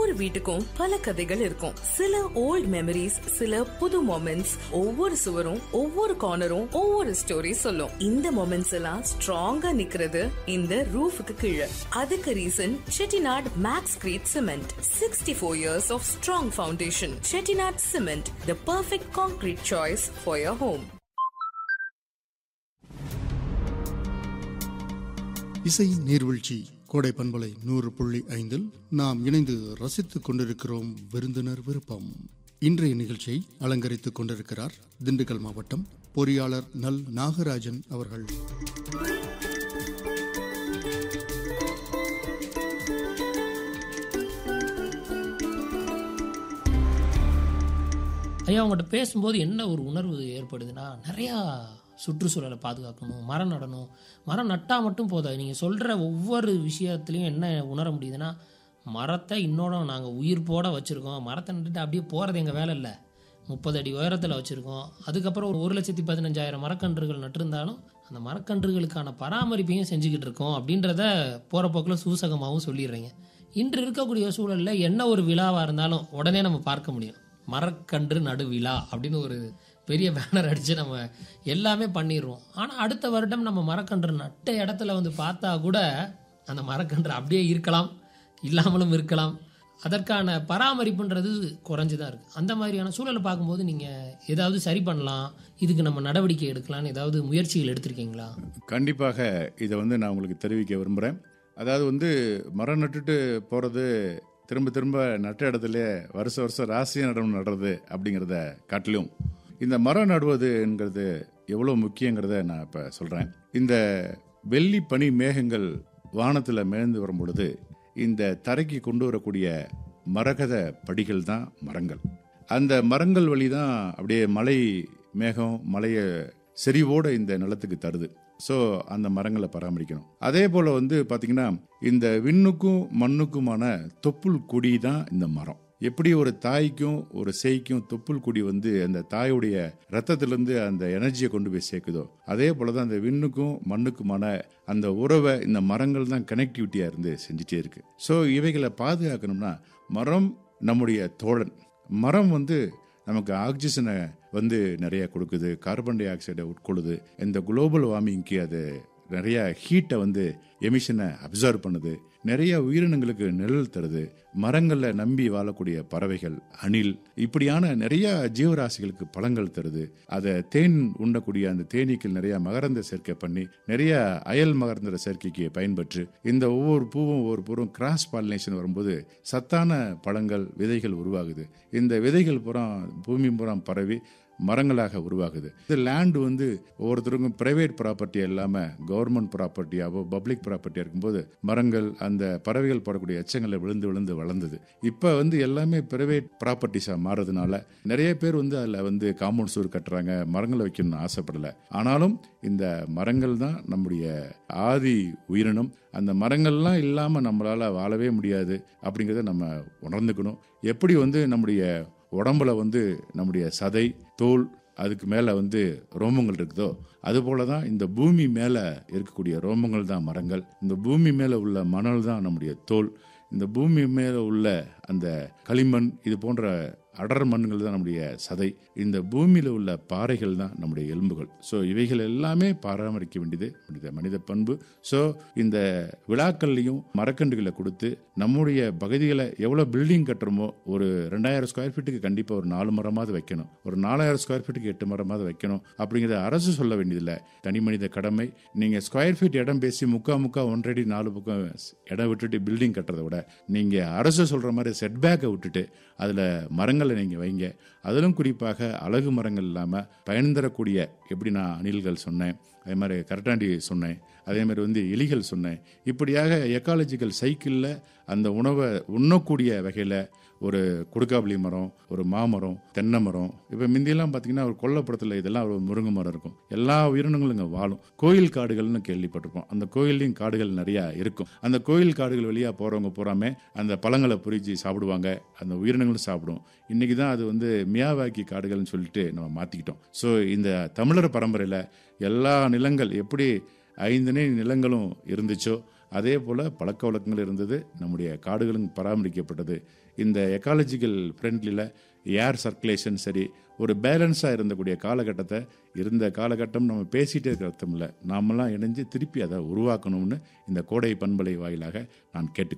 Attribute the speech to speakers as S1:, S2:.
S1: ஒவ்வொரு வீட்டுக்கும் பல கதைகள் இருக்கும் சில ஓல்ட் மெமரிஸ் சில புது மொமெண்ட்ஸ் ஒவ்வொரு சுவரும் ஒவ்வொரு கார்னரும் ஒவ்வொரு ஸ்டோரி சொல்லும் இந்த மொமெண்ட்ஸ் எல்லாம் ஸ்ட்ராங்கா நிக்கிறது இந்த ரூஃபுக்கு கீழே அதுக்கு reason Chettinad max crete cement sixty four years of strong foundation Chettinad cement the perfect concrete choice for your home
S2: இசை நீர்வீழ்ச்சி கோடை பண்பலை நூறு புள்ளி ஐந்தில் நாம் இணைந்து ரசித்துக் கொண்டிருக்கிறோம் விருந்தினர் விருப்பம் இன்றைய நிகழ்ச்சியை அலங்கரித்துக் கொண்டிருக்கிறார் திண்டுக்கல் மாவட்டம் பொறியாளர் நல் நாகராஜன் அவர்கள்
S3: ஐயா உங்கள்கிட்ட பேசும்போது என்ன ஒரு உணர்வு ஏற்படுதுன்னா நிறையா சுற்றுச்சூழலை பாதுகாக்கணும் மரம் நடணும் மரம் நட்டால் மட்டும் போதாது நீங்கள் சொல்கிற ஒவ்வொரு விஷயத்துலையும் என்ன உணர முடியுதுன்னா மரத்தை இன்னோட நாங்கள் உயிர் போட வச்சுருக்கோம் மரத்தை நட்டுட்டு அப்படியே போகிறது எங்கள் வேலை இல்லை முப்பது அடி உயரத்தில் வச்சுருக்கோம் அதுக்கப்புறம் ஒரு ஒரு லட்சத்தி பதினஞ்சாயிரம் மரக்கன்றுகள் நட்டிருந்தாலும் அந்த மரக்கன்றுகளுக்கான பராமரிப்பையும் செஞ்சுக்கிட்டு இருக்கோம் அப்படின்றத போகிற போக்கில் சூசகமாகவும் சொல்லிடுறீங்க இன்று இருக்கக்கூடிய சூழலில் என்ன ஒரு விழாவாக இருந்தாலும் உடனே நம்ம பார்க்க முடியும் மரக்கன்று நடு விழா அப்படின்னு ஒரு பெரிய பேனர் அடித்து நம்ம எல்லாமே பண்ணிடுறோம் ஆனால் அடுத்த வருடம் நம்ம மரக்கன்று நட்ட இடத்துல வந்து பார்த்தா கூட அந்த மரக்கன்று அப்படியே இருக்கலாம் இல்லாமலும் இருக்கலாம் அதற்கான பராமரிப்புன்றது குறைஞ்சு தான் இருக்குது அந்த மாதிரியான சூழலை பார்க்கும்போது நீங்கள் ஏதாவது சரி பண்ணலாம் இதுக்கு நம்ம நடவடிக்கை எடுக்கலாம்னு ஏதாவது முயற்சிகள் எடுத்திருக்கீங்களா
S4: கண்டிப்பாக இதை வந்து நான் உங்களுக்கு தெரிவிக்க விரும்புகிறேன் அதாவது வந்து மரம் நட்டுட்டு போகிறது திரும்ப திரும்ப நட்ட இடத்துல வருஷ வருஷம் ராசிய நடனம் நடுறது அப்படிங்கிறத காட்டிலும் இந்த மரம் நடுவதுங்கிறது எவ்வளோ முக்கியங்கிறத நான் இப்போ சொல்கிறேன் இந்த வெள்ளி பனி மேகங்கள் வானத்தில் மேழ்ந்து வரும் பொழுது இந்த தரைக்கு கொண்டு வரக்கூடிய மரகத படிகள் தான் மரங்கள் அந்த மரங்கள் வழி தான் அப்படியே மலை மேகம் மலையை செறிவோட இந்த நிலத்துக்கு தருது ஸோ அந்த மரங்களை பராமரிக்கணும் அதே போல் வந்து பார்த்திங்கன்னா இந்த விண்ணுக்கும் மண்ணுக்குமான தொப்புள் கொடி தான் இந்த மரம் எப்படி ஒரு தாய்க்கும் ஒரு சேய்க்கும் தொப்புள் கொடி வந்து அந்த தாயுடைய ரத்தத்திலேருந்து அந்த எனர்ஜியை கொண்டு போய் சேர்க்குதோ அதே போல தான் அந்த விண்ணுக்கும் மண்ணுக்குமான அந்த உறவை இந்த மரங்கள் தான் கனெக்டிவிட்டியாக இருந்து செஞ்சுட்டே இருக்கு ஸோ இவைகளை பாதுகாக்கணும்னா மரம் நம்முடைய தோழன் மரம் வந்து நமக்கு ஆக்சிஜனை வந்து நிறைய கொடுக்குது கார்பன் டை ஆக்சைடை உட்கொள்ளுது இந்த குளோபல் வார்மிங்க்கு அது நிறைய ஹீட்டை வந்து எமிஷனை அப்சர்வ் பண்ணுது நிறைய உயிரினங்களுக்கு நிழல் தருது மரங்களில் நம்பி வாழக்கூடிய பறவைகள் அணில் இப்படியான நிறைய ஜீவராசிகளுக்கு பழங்கள் தருது அதை தேன் உண்ணக்கூடிய அந்த தேனீக்கள் நிறைய மகரந்த சேர்க்கை பண்ணி நிறைய அயல் மகரந்த சேர்க்கைக்கு பயன்பற்று இந்த ஒவ்வொரு பூவும் ஒவ்வொரு பூவும் கிராஸ் பாலினேஷன் வரும்போது சத்தான பழங்கள் விதைகள் உருவாகுது இந்த விதைகள் புறம் பூமி புறம் பரவி மரங்களாக உருவாகுது இந்த லேண்டு வந்து ஒவ்வொருத்தருக்கும் பிரைவேட் ப்ராப்பர்ட்டி இல்லாமல் கவர்மெண்ட் ப்ராப்பர்ட்டியாவோ பப்ளிக் ப்ராப்பர்ட்டியாக இருக்கும்போது மரங்கள் அந்த பறவைகள் போடக்கூடிய எச்சங்களை விழுந்து விழுந்து வளர்ந்தது இப்போ வந்து எல்லாமே பிரைவேட் ப்ராப்பர்ட்டிஸாக மாறுறதுனால நிறைய பேர் வந்து அதில் வந்து காம்பவுண்ட் சூர் கட்டுறாங்க மரங்களை வைக்கணும்னு ஆசைப்படலை ஆனாலும் இந்த மரங்கள் தான் நம்முடைய ஆதி உயிரினம் அந்த மரங்கள்லாம் இல்லாமல் நம்மளால் வாழவே முடியாது அப்படிங்கிறத நம்ம உணர்ந்துக்கணும் எப்படி வந்து நம்முடைய உடம்புல வந்து நம்முடைய சதை தோல் அதுக்கு மேலே வந்து ரோமங்கள் இருக்குதோ அதுபோல தான் இந்த பூமி மேலே இருக்கக்கூடிய ரோமங்கள் தான் மரங்கள் இந்த பூமி மேலே உள்ள மணல் தான் நம்முடைய தோல் இந்த பூமி மேலே உள்ள அந்த களிமண் இது போன்ற அடர் மண்ணுகள் தான் நம்முடைய சதை இந்த பூமியில் உள்ள பாறைகள் தான் நம்முடைய எலும்புகள் ஸோ இவைகள் எல்லாமே பராமரிக்க வேண்டியது மனித மனித பண்பு ஸோ இந்த விழாக்கள்லையும் மரக்கன்றுகளை கொடுத்து நம்முடைய பகுதிகளை எவ்வளோ பில்டிங் கட்டுறோமோ ஒரு ரெண்டாயிரம் ஸ்கொயர் ஃபீட்டுக்கு கண்டிப்பாக ஒரு நாலு மரமாவது வைக்கணும் ஒரு நாலாயிரம் ஸ்கொயர் ஃபீட்டுக்கு எட்டு மரமாவது வைக்கணும் அப்படிங்கிறத அரசு சொல்ல வேண்டியதில்லை தனி மனித கடமை நீங்கள் ஸ்கொயர் ஃபீட் இடம் பேசி முக்கா முக்கா ஒன்றடி நாலு பக்கம் இடம் விட்டுட்டு பில்டிங் கட்டுறதை விட நீங்கள் அரசு சொல்கிற மாதிரி செட்பேக்கை விட்டுட்டு அதில் மரங்களை நீங்கள் வைங்க அதிலும் குறிப்பாக அழகு மரங்கள் இல்லாமல் பயன் தரக்கூடிய எப்படி நான் அணில்கள் சொன்னேன் அதே மாதிரி கரட்டாண்டி சொன்னேன் அதே மாதிரி வந்து எலிகள் சொன்னேன் இப்படியாக எக்காலஜிக்கல் சைக்கிளில் அந்த உணவை உண்ணக்கூடிய வகையில் ஒரு கொடுக்காப்புளி மரம் ஒரு மாமரம் தென்னை மரம் இப்போ முந்தியெல்லாம் பார்த்தீங்கன்னா ஒரு கொல்லப்புறத்தில் இதெல்லாம் ஒரு முருங்கை மரம் இருக்கும் எல்லா உயிரினங்களும் இங்கே வாழும் கோயில் காடுகள்னு கேள்விப்பட்டிருப்போம் அந்த கோயில்லையும் காடுகள் நிறையா இருக்கும் அந்த கோயில் காடுகள் வழியாக போகிறவங்க பூராமே அந்த பழங்களை பொறிச்சு சாப்பிடுவாங்க அந்த உயிரினங்களும் சாப்பிடும் இன்றைக்கி தான் அது வந்து மியாவாக்கி காடுகள்னு சொல்லிட்டு நம்ம மாற்றிக்கிட்டோம் ஸோ இந்த தமிழர் பரம்பரையில் எல்லா நிலங்கள் எப்படி ஐந்தனை நிலங்களும் இருந்துச்சோ அதே போல் பழக்க வழக்கங்கள் இருந்தது நம்முடைய காடுகளும் பராமரிக்கப்பட்டது இந்த எக்காலஜிக்கல் ஃப்ரெண்ட்லியில் ஏர் சர்க்குலேஷன் சரி ஒரு பேலன்ஸாக இருந்தக்கூடிய காலகட்டத்தை இருந்த காலகட்டம் நம்ம பேசிகிட்டே இருக்கிற அர்த்தம் இல்லை நாமெல்லாம் இணைஞ்சு திருப்பி அதை உருவாக்கணும்னு இந்த கோடை பண்பலை வாயிலாக நான் கேட்டுக்கொள்கிறேன்